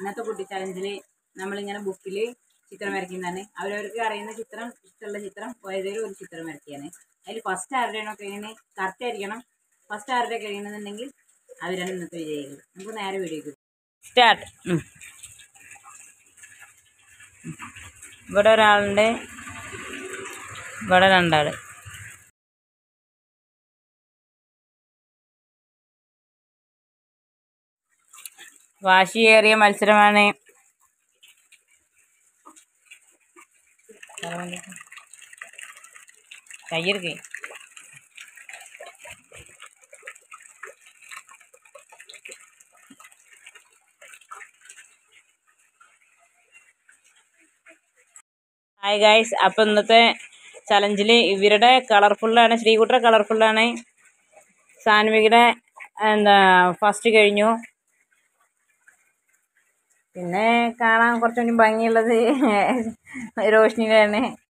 ഇന്നത്തെ കുട്ടി ചലഞ്ചിൽ നമ്മളിങ്ങനെ ബുക്കിൽ ചിത്രം വരയ്ക്കുന്നതാണ് അവരവർക്ക് അറിയുന്ന ചിത്രം ഇഷ്ടമുള്ള ചിത്രം ഏതെങ്കിലും ഒരു ചിത്രം വരയ്ക്കുകയാണ് അതിൽ ഫസ്റ്റ് ആരുടെയാണോ കഴിയുന്നത് കറക്റ്റ് ആയിരിക്കണം ഫസ്റ്റ് ആരുടെ കഴിയണമെന്നുണ്ടെങ്കിൽ അവരാണ് ഇന്നത്തെ വിജയികൾ നമുക്ക് നേരെ വീഡിയോക്ക് സ്റ്റാർട്ട് ഇവിടെ ഒരാളുണ്ട് ഇവിടെ രണ്ടാള് വാശിയേറിയ മത്സരമാണ് കയ്യെടുക്കേ ഹായ് ഗായ്സ് അപ്പം ഇന്നത്തെ ചലഞ്ചിൽ ഇവരുടെ കളർഫുള്ളാണ് ശ്രീകുട്ടറെ കളർഫുള്ളാണ് സാൻവികയുടെ എന്താ ഫസ്റ്റ് കഴിഞ്ഞു പിന്നെ കാണാൻ കുറച്ചുകൂടി ഭംഗിയുള്ളത് റോഷ്നിയിലാണ്